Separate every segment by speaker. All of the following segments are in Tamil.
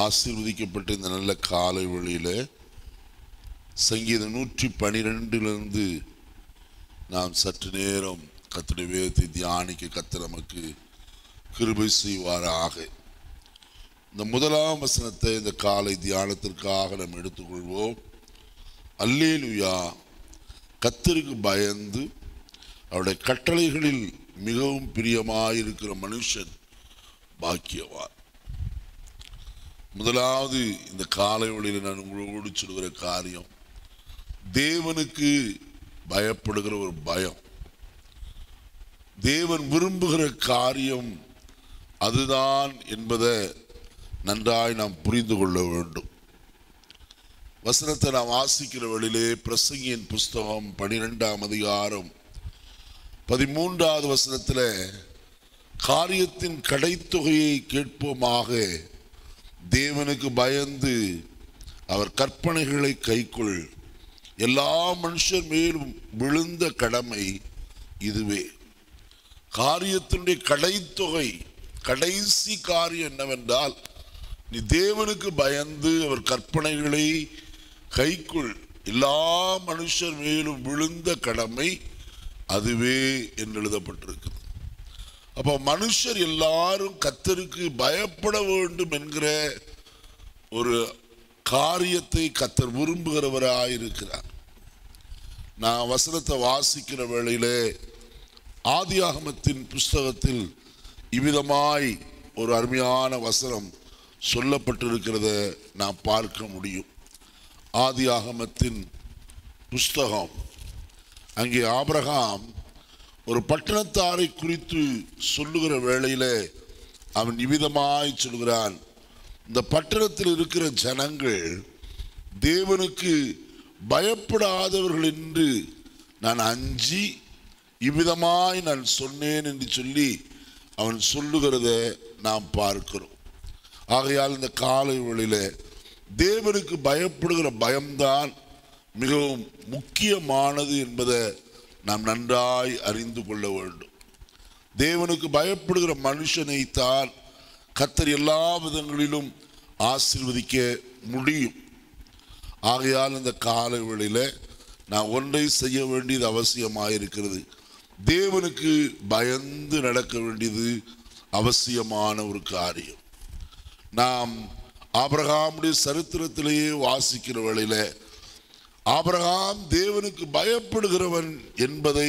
Speaker 1: ஆசீர்வதிக்கப்பட்ட இந்த நல்ல காலை வழியில சங்கீதம் நூற்றி பனிரெண்டிலிருந்து நாம் சற்று நேரம் கத்துடைய வேதத்தை தியானிக்க கத்து நமக்கு கிருபை செய்வாராக இந்த முதலாம் வசனத்தை இந்த காலை தியானத்திற்காக நாம் எடுத்துக்கொள்வோம் அல்லேலுயா கத்தருக்கு பயந்து அவருடைய கட்டளைகளில் மிகவும் பிரியமாயிருக்கிற மனுஷன் பாக்கியவான் முதலாவது இந்த காலை வழியில் நான் உங்களோடு சொல்கிற காரியம் தேவனுக்கு பயப்படுகிற ஒரு பயம் தேவன் விரும்புகிற காரியம் அதுதான் என்பதை நன்றாய் நாம் புரிந்து கொள்ள வேண்டும் வசனத்தை நாம் வாசிக்கிற வழியிலே பிரசங்கியின் புஸ்தகம் பனிரெண்டாம் அதிகாரம் பதிமூன்றாவது வசனத்தில் காரியத்தின் கடைத்தொகையை கேட்போமாக தேவனுக்கு பயந்து அவர் கற்பனைகளை கைக்கொள் எல்லா மனுஷர் மேலும் விழுந்த கடமை இதுவே காரியத்தினுடைய கடைத்தொகை கடைசி காரியம் என்னவென்றால் நீ தேவனுக்கு பயந்து அவர் கற்பனைகளை கைக்குள் எல்லா மனுஷர் மேலும் விழுந்த கடமை அதுவே என்று எழுதப்பட்டிருக்கிறது அப்போ மனுஷர் எல்லாரும் கத்தருக்கு பயப்பட வேண்டும் என்கிற ஒரு காரியத்தை கத்தர் விரும்புகிறவராயிருக்கிறார் நான் வசனத்தை வாசிக்கிற வேளையிலே ஆதியாகமத்தின் புஸ்தகத்தில் இவ்விதமாய் ஒரு அருமையான வசனம் சொல்லப்பட்டிருக்கிறத நான் பார்க்க முடியும் ஆதியாகமத்தின் புஸ்தகம் அங்கே ஆபிரகாம் ஒரு பட்டணத்தாரை குறித்து சொல்லுகிற வேளையில அவன் இவ்விதமாய் சொல்கிறான் இந்த பட்டணத்தில் இருக்கிற ஜனங்கள் தேவனுக்கு பயப்படாதவர்கள் என்று நான் அஞ்சி இவ்விதமாய் நான் சொன்னேன் என்று சொல்லி அவன் சொல்லுகிறத நாம் பார்க்கிறோம் ஆகையால் இந்த காலை வேளையில தேவனுக்கு பயப்படுகிற பயம்தான் மிகவும் முக்கியமானது என்பதை நாம் நன்றாய் அறிந்து கொள்ள வேண்டும் தேவனுக்கு பயப்படுகிற மனுஷனை தான் கத்தர் எல்லா விதங்களிலும் ஆசீர்வதிக்க முடியும் ஆகையால் இந்த காலை வேளையில நான் ஒன்றை செய்ய வேண்டியது அவசியமாயிருக்கிறது தேவனுக்கு பயந்து நடக்க வேண்டியது அவசியமான ஒரு காரியம் நாம் ஆபிரகாமுடைய சரித்திரத்திலேயே வாசிக்கிற வேளையில ஆபிரகாம் தேவனுக்கு பயப்படுகிறவன் என்பதை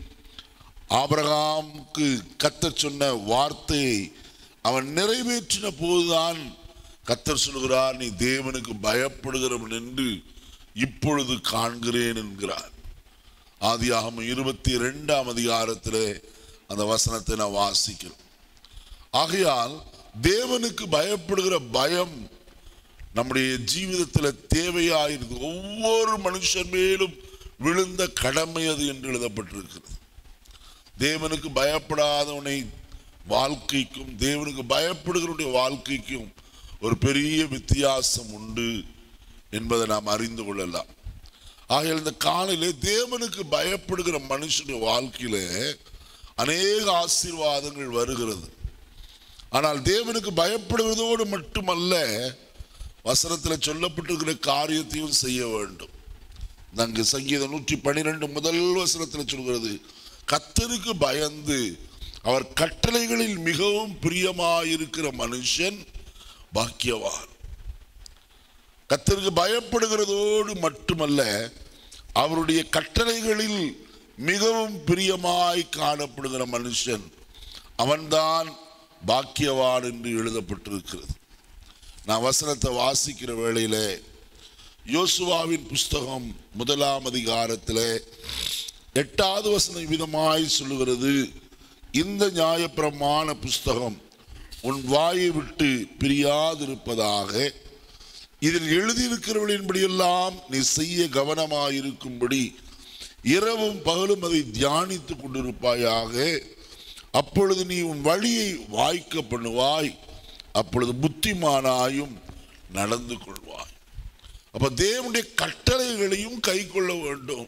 Speaker 1: ஆபிரகாமுக்கு கத்தர் சொன்ன வார்த்தையை அவன் நிறைவேற்றின போதுதான் கத்தர் சொல்கிறார் நீ தேவனுக்கு பயப்படுகிறவன் என்று இப்பொழுது காண்கிறேன் என்கிறார் ஆதியாகமம் இருபத்தி ரெண்டாம் அதிகாரத்திலே அந்த வசனத்தை நான் வாசிக்கிறோம் ஆகையால் தேவனுக்கு பயப்படுகிற பயம் நம்முடைய ஜீவிதத்தில் தேவையாயிருக்கு ஒவ்வொரு மனுஷன் மேலும் விழுந்த கடமை அது என்று எழுதப்பட்டிருக்கிறது தேவனுக்கு பயப்படாதவனை வாழ்க்கைக்கும் தேவனுக்கு பயப்படுகிறவனுடைய வாழ்க்கைக்கும் ஒரு பெரிய வித்தியாசம் உண்டு என்பதை நாம் அறிந்து கொள்ளலாம் ஆகையால் இந்த காலையிலே தேவனுக்கு பயப்படுகிற மனுஷனுடைய வாழ்க்கையில அநேக ஆசீர்வாதங்கள் வருகிறது ஆனால் தேவனுக்கு பயப்படுவதோடு மட்டுமல்ல வசனத்தில் சொல்லப்பட்டிருக்கிற காரியத்தையும் செய்ய வேண்டும் அங்கு சங்கீதம் நூற்றி பனிரெண்டு முதல் வசனத்தில் சொல்கிறது கத்தருக்கு பயந்து அவர் கட்டளைகளில் மிகவும் பிரியமாயிருக்கிற மனுஷன் பாக்கியவான் கத்தருக்கு பயப்படுகிறதோடு மட்டுமல்ல அவருடைய கட்டளைகளில் மிகவும் பிரியமாய் காணப்படுகிற மனுஷன் அவன்தான் பாக்கியவான் என்று எழுதப்பட்டிருக்கிறது நான் வசனத்தை வாசிக்கிற வேளையில யோசுவாவின் புஸ்தகம் முதலாம் அதிகாரத்தில் எட்டாவது வசனம் விதமாய் சொல்லுகிறது இந்த நியாயப்பிரமாண புஸ்தகம் உன் வாயை விட்டு பிரியாதிருப்பதாக இதில் எழுதியிருக்கிறவர்களின்படியெல்லாம் நீ செய்ய கவனமாயிருக்கும்படி இரவும் பகலும் அதை தியானித்துக் கொண்டிருப்பாயாக அப்பொழுது நீ உன் வழியை வாய்க்க பண்ணுவாய் அப்பொழுது புத்திமானாயும் நடந்து கொள்வாய் அப்ப தேவனுடைய கட்டளைகளையும் கை கொள்ள வேண்டும்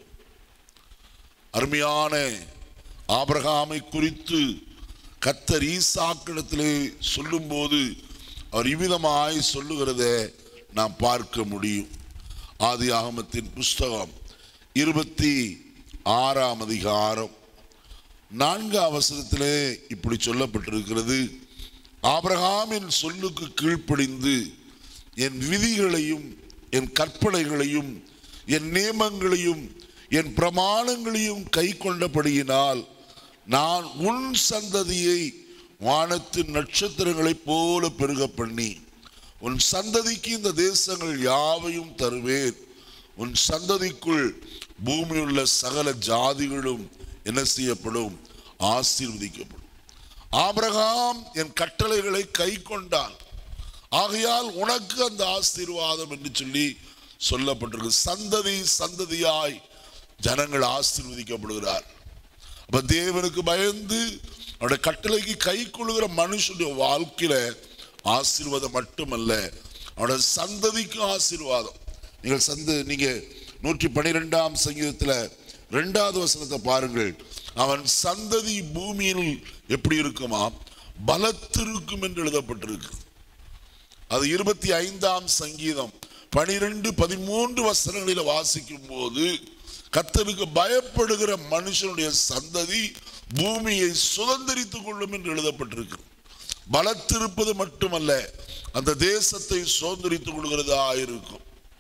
Speaker 1: அருமையான ஆபிரகாமை குறித்து கத்தர் ஈசாக்கிடத்திலே சொல்லும்போது அவர் இவ்விதமாய் சொல்லுகிறதை நாம் பார்க்க முடியும் ஆதி ஆகமத்தின் புஸ்தகம் இருபத்தி ஆறாம் அதிகாரம் நான்கு அவசரத்திலே இப்படி சொல்லப்பட்டிருக்கிறது ஆபிரகாமின் சொல்லுக்கு கீழ்ப்படிந்து என் விதிகளையும் என் கற்பனைகளையும் என் நியமங்களையும் என் பிரமாணங்களையும் கை கொண்டபடியினால் நான் உன் சந்ததியை வானத்தின் நட்சத்திரங்களைப் போல பெருக பண்ணி உன் சந்ததிக்கு இந்த தேசங்கள் யாவையும் தருவேன் உன் சந்ததிக்குள் பூமியுள்ள சகல ஜாதிகளும் என்ன செய்யப்படும் ஆசீர்வதிக்கப்படும் ஆபிரகாம் என் கட்டளைகளை கை கொண்டான் ஆகையால் உனக்கு அந்த ஆசீர்வாதம் என்று சொல்லி சொல்லப்பட்டிருக்கு சந்ததி சந்ததியாய் ஜனங்கள் ஆசீர்வதிக்கப்படுகிறார் அப்ப தேவனுக்கு பயந்து அவருடைய கட்டளைக்கு கை கொள்ளுகிற மனுஷனுடைய வாழ்க்கையில ஆசீர்வாதம் மட்டுமல்ல அவருடைய சந்ததிக்கு ஆசீர்வாதம் நீங்கள் சந்த நீங்க நூற்றி பன்னிரெண்டாம் சங்கீதத்துல ரெண்டாவது வசனத்தை பாருங்கள் அவன் சந்ததி பூமியில் எப்படி இருக்குமா பலத்திருக்கும் என்று எழுதப்பட்டிருக்கு அது இருபத்தி ஐந்தாம் சங்கீதம் பனிரெண்டு பதிமூன்று வசனங்களில் வாசிக்கும் போது கத்தருக்கு பயப்படுகிற மனுஷனுடைய சந்ததி பூமியை சுதந்திரித்துக் கொள்ளும் என்று எழுதப்பட்டிருக்கு பலத்திருப்பது மட்டுமல்ல அந்த தேசத்தை சுதந்திரித்துக் கொள்கிறதா இருக்கும்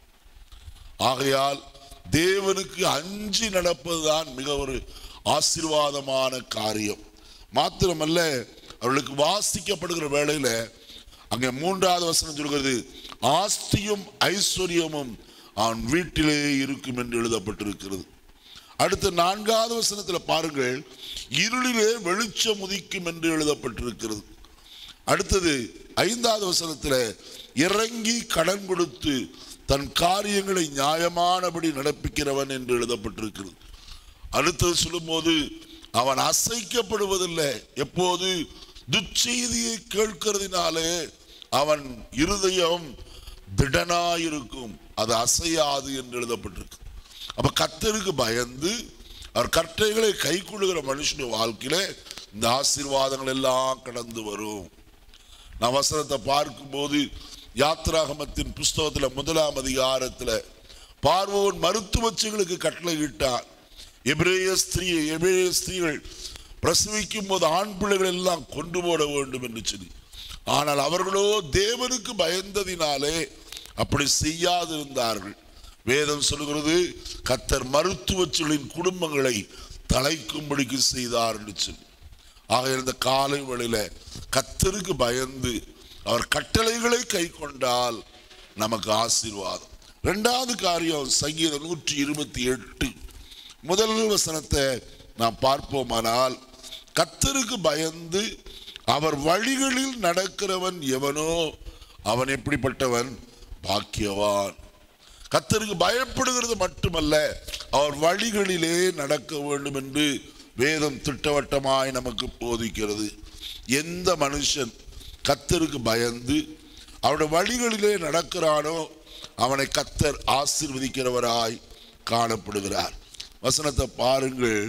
Speaker 1: ஆகையால் தேவனுக்கு அஞ்சி நடப்பதுதான் மிக ஒரு ஆசீர்வாதமான காரியம் மாத்திரமல்ல அவர்களுக்கு வாசிக்கப்படுகிற வேளையில அங்கே மூன்றாவது வசனம் சொல்கிறது ஆஸ்தியும் ஐஸ்வர்யமும் அவன் வீட்டிலே இருக்கும் என்று எழுதப்பட்டிருக்கிறது அடுத்த நான்காவது வசனத்தில் பாருங்கள் இருளிலே வெளிச்சம் உதிக்கும் என்று எழுதப்பட்டிருக்கிறது அடுத்தது ஐந்தாவது வசனத்தில் இறங்கி கடன் கொடுத்து தன் காரியங்களை நியாயமானபடி நடப்பிக்கிறவன் என்று எழுதப்பட்டிருக்கிறது அடுத்தது சொல்லும்போது அவன் அசைக்கப்படுவதில்லை எப்போது துச்செய்தியை கேட்கிறதுனாலே அவன் இருதயம் திடனாயிருக்கும் அது அசையாது என்று எழுதப்பட்டிருக்கு அப்ப கத்தருக்கு பயந்து அவர் கட்டளைகளை கை கொள்ளுகிற மனுஷனுடைய வாழ்க்கையில இந்த ஆசீர்வாதங்கள் எல்லாம் கடந்து வரும் நான் வசனத்தை பார்க்கும்போது யாத்ராகமத்தின் புஸ்தகத்துல முதலாம் அதிகாரத்துல பார்வோன் மருத்துவச்சிகளுக்கு கட்டளை இட்டார் எபிரேய ஸ்திரீ எபிரேய ஸ்திரீகள் பிரசவிக்கும் போது ஆண் பிள்ளைகள் எல்லாம் கொண்டு போட வேண்டும் என்று சொல்லி ஆனால் அவர்களோ தேவனுக்கு பயந்ததினாலே அப்படி செய்யாதிருந்தார்கள் வேதம் சொல்கிறது கத்தர் மருத்துவச்சிகளின் குடும்பங்களை தலைக்கும்படிக்கு செய்தார் என்று சொல்லி ஆக இந்த காலை வேளையில கத்தருக்கு பயந்து அவர் கட்டளைகளை கை கொண்டால் நமக்கு ஆசீர்வாதம் ரெண்டாவது காரியம் சங்கீதம் நூற்றி இருபத்தி எட்டு முதல் வசனத்தை நாம் பார்ப்போமானால் கத்தருக்கு பயந்து அவர் வழிகளில் நடக்கிறவன் எவனோ அவன் எப்படிப்பட்டவன் பாக்கியவான் கத்தருக்கு பயப்படுகிறது மட்டுமல்ல அவர் வழிகளிலே நடக்க வேண்டும் என்று வேதம் திட்டவட்டமாய் நமக்கு போதிக்கிறது எந்த மனுஷன் கத்தருக்கு பயந்து அவருடைய வழிகளிலே நடக்கிறானோ அவனை கத்தர் ஆசீர்வதிக்கிறவராய் காணப்படுகிறார் வசனத்தை பாருங்கள்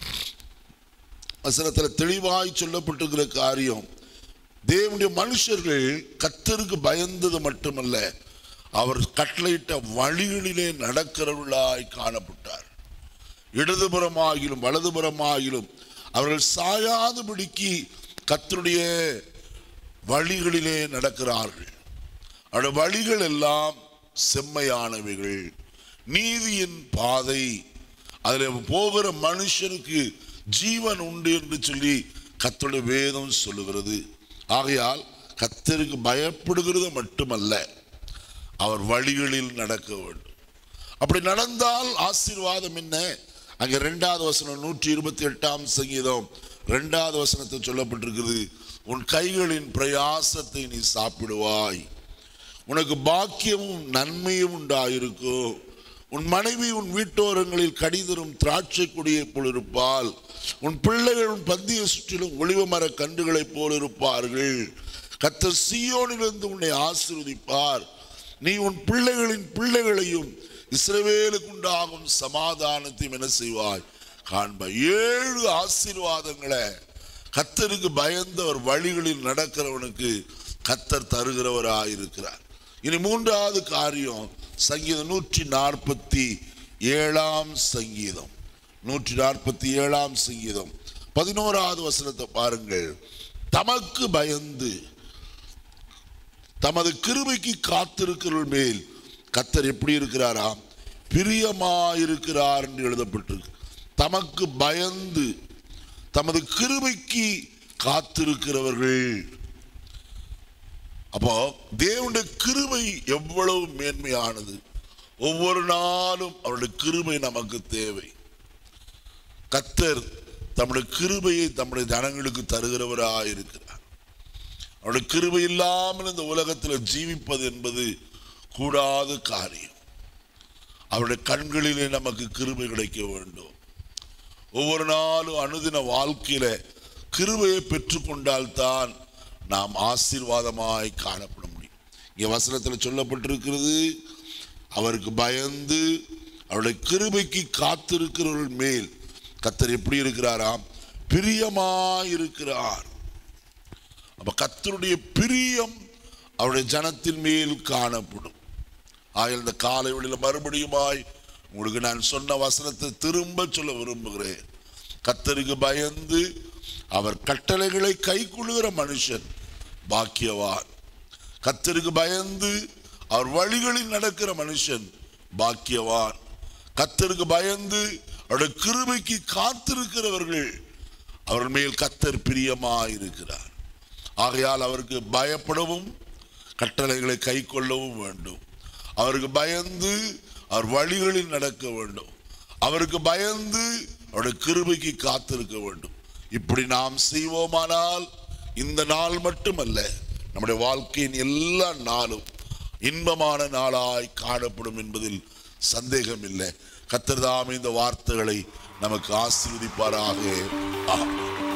Speaker 1: வசனத்தில் தெளிவாய் சொல்லப்பட்டிருக்கிற காரியம் தேவனுடைய மனுஷர்கள் கத்தருக்கு பயந்தது மட்டுமல்ல அவர் கட்டளையிட்ட வழிகளிலே நடக்கிறவர்களாய் காணப்பட்டார் இடதுபுறமாகிலும் வலதுபுறமாகிலும் அவர்கள் சாயாதபடிக்கு கத்தருடைய வழிகளிலே நடக்கிறார்கள் அவருடைய வழிகள் எல்லாம் செம்மையானவைகள் நீதியின் பாதை அதில் போகிற மனுஷனுக்கு ஜீவன் உண்டு என்று சொல்லி கத்தருடைய வேதம் சொல்லுகிறது ஆகையால் கத்தருக்கு பயப்படுகிறது மட்டுமல்ல அவர் வழிகளில் நடக்க வேண்டும் அப்படி நடந்தால் ஆசீர்வாதம் என்ன அங்க ரெண்டாவது வசனம் நூற்றி இருபத்தி எட்டாம் சங்கீதம் ரெண்டாவது வசனத்தில் சொல்லப்பட்டிருக்கிறது உன் கைகளின் பிரயாசத்தை நீ சாப்பிடுவாய் உனக்கு பாக்கியமும் நன்மையும் உண்டாயிருக்கும் உன் மனைவி உன் வீட்டோரங்களில் கடிதரும் திராட்சை கொடியைப் போல் இருப்பாள் உன் பிள்ளைகள் உன் பந்திய சுற்றிலும் ஒளிவ மர கன்றுகளைப் போல் இருப்பார்கள் கத்தர் சீயோனிலிருந்து உன்னை ஆசீர்வதிப்பார் நீ உன் பிள்ளைகளின் பிள்ளைகளையும் இஸ்ரவேலுக்கு உண்டாகும் சமாதானத்தையும் என்ன செய்வாய் காண்பாய் ஏழு ஆசீர்வாதங்களை கத்தருக்கு பயந்த ஒரு வழிகளில் நடக்கிறவனுக்கு கத்தர் தருகிறவராயிருக்கிறார் இனி மூன்றாவது காரியம் சங்கீதம் நூற்றி நாற்பத்தி ஏழாம் சங்கீதம் நூற்றி நாற்பத்தி ஏழாம் சங்கீதம் பதினோராவது வசனத்தை பாருங்கள் தமக்கு பயந்து தமது கிருபைக்கு காத்திருக்கிறவர்கள் மேல் கத்தர் எப்படி இருக்கிறாராம் பிரியமாயிருக்கிறார் என்று எழுதப்பட்டிருக்கு தமக்கு பயந்து தமது கிருபைக்கு காத்திருக்கிறவர்கள் அப்போ தேவனுடைய கிருபை எவ்வளவு மேன்மையானது ஒவ்வொரு நாளும் அவருடைய கிருபை நமக்கு தேவை கத்தர் தம்முடைய கிருபையை தம்முடைய ஜனங்களுக்கு தருகிறவராய் இருக்கிறார் அவருடைய கிருபை இல்லாமல் இந்த உலகத்தில் ஜீவிப்பது என்பது கூடாத காரியம் அவருடைய கண்களிலே நமக்கு கிருபை கிடைக்க வேண்டும் ஒவ்வொரு நாளும் அனுதின வாழ்க்கையில கிருபையை பெற்றுக்கொண்டால்தான் நாம் ஆசீர்வாதமாய் காணப்பட முடியும் இங்கே வசனத்தில் சொல்லப்பட்டிருக்கிறது அவருக்கு பயந்து அவருடைய கிருபைக்கு காத்திருக்கிறவர்கள் மேல் கத்தர் எப்படி இருக்கிறாராம் பிரியமாயிருக்கிறார் அப்ப கத்தருடைய பிரியம் அவருடைய ஜனத்தின் மேல் காணப்படும் ஆகிய இந்த காலை வழியில் மறுபடியுமாய் உங்களுக்கு நான் சொன்ன வசனத்தை திரும்ப சொல்ல விரும்புகிறேன் கத்தருக்கு பயந்து அவர் கட்டளைகளை கைக்கொள்ளுகிற மனுஷன் பாக்கியவான் கத்தருக்கு பயந்து அவர் வழிகளில் நடக்கிற மனுஷன் பாக்கியவான் கத்தருக்கு பயந்து அவருடைய கிருபைக்கு காத்திருக்கிறவர்கள் அவர் மேல் கத்தர் பிரியமாயிருக்கிறார் ஆகையால் அவருக்கு பயப்படவும் கட்டளைகளை கை கொள்ளவும் வேண்டும் அவருக்கு பயந்து அவர் வழிகளில் நடக்க வேண்டும் அவருக்கு பயந்து அவருடைய கிருபைக்கு காத்திருக்க வேண்டும் இப்படி நாம் செய்வோமானால் இந்த நாள் மட்டுமல்ல நம்முடைய வாழ்க்கையின் எல்லா நாளும் இன்பமான நாளாய் காணப்படும் என்பதில் சந்தேகம் இல்லை கத்தர்தாம் இந்த வார்த்தைகளை நமக்கு ஆசீர்வதிப்பாராக ஆமென்